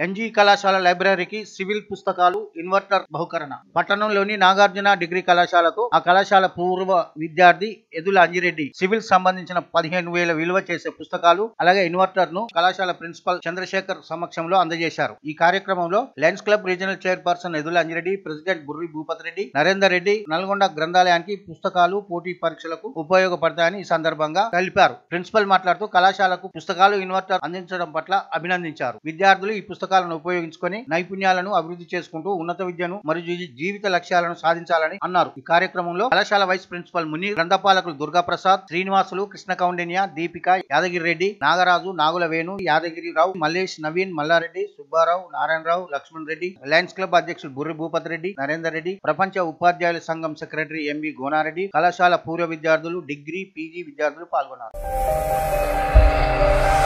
NG కళాశాల లైబ్రరీకి civil పుస్తకాలు ఇన్వర్టర్ బహుకరణ పట్టణంలోని నాగార్జున డిగ్రీ కళాశాలకు ఆ కళాశాల పూర్వ విద్యార్థి ఎదుల అంజిరెడ్డి సివిల్ సంబంధించిన పదిహేను వేల విలువ చేసే పుస్తకాలు అలాగే ఇన్వర్టర్ ను కళాశాల ప్రిన్సిపల్ చంద్రశేఖర్ సమక్షంలో అందజేశారు ఈ కార్యక్రమంలో Lions Club regional chairperson Edula Anji Reddy president Burri Bhupathi Reddy Narender Reddy Nalgonda గ్రంథాలయానికి పుస్తకాలు పోటీ పరీక్షలకు ఉపయోగపడతాయని ఈ సందర్భంగా తెలిపారు ప్రిన్సిపల్ మాట్లాడుతూ కళాశాలకు పుస్తకాలు ఇన్వర్టర్ అందించడం పట్ల అభినందించారు విద్యార్థులు ఈ పుస్తకాలను ఉపయోగించుకొని నైపుణ్యాలను అభివృద్ధి చేసుకుంటూ ఉన్నత విద్యను మరియు జీ- జీవిత లక్ష్యాలను సాధించాలని అన్నారు ఈ కార్యక్రమంలో కళాశాల వైస్ ప్రిన్సిపల్ ముని గ్రంథపాలకులు దుర్గా ప్రసాద్ శ్రీనివాసులు కృష్ణ కౌండిన్య దీపిక యాదగిరి రెడ్డి నాగరాజు నాగుల వేణు యాదగిరిరావు మల్లేష్ నవీన్ మల్లారెడ్డి సుబ్బారావు నారాయణరావు లక్ష్మణ్ రెడ్డి లయన్స్ క్లబ్ అధ్యక్షులు బుర్రి భూపతి రెడ్డి నరేందర్ రెడ్డి ప్రపంచ ఉపాధ్యాయుల సంఘం సెక్రటరీ ఎంవి గోనారెడ్డి కళాశాల పూర్వ విద్యార్థులు డిగ్రీ పీజీ విద్యార్థులు పాల్గొన్నారు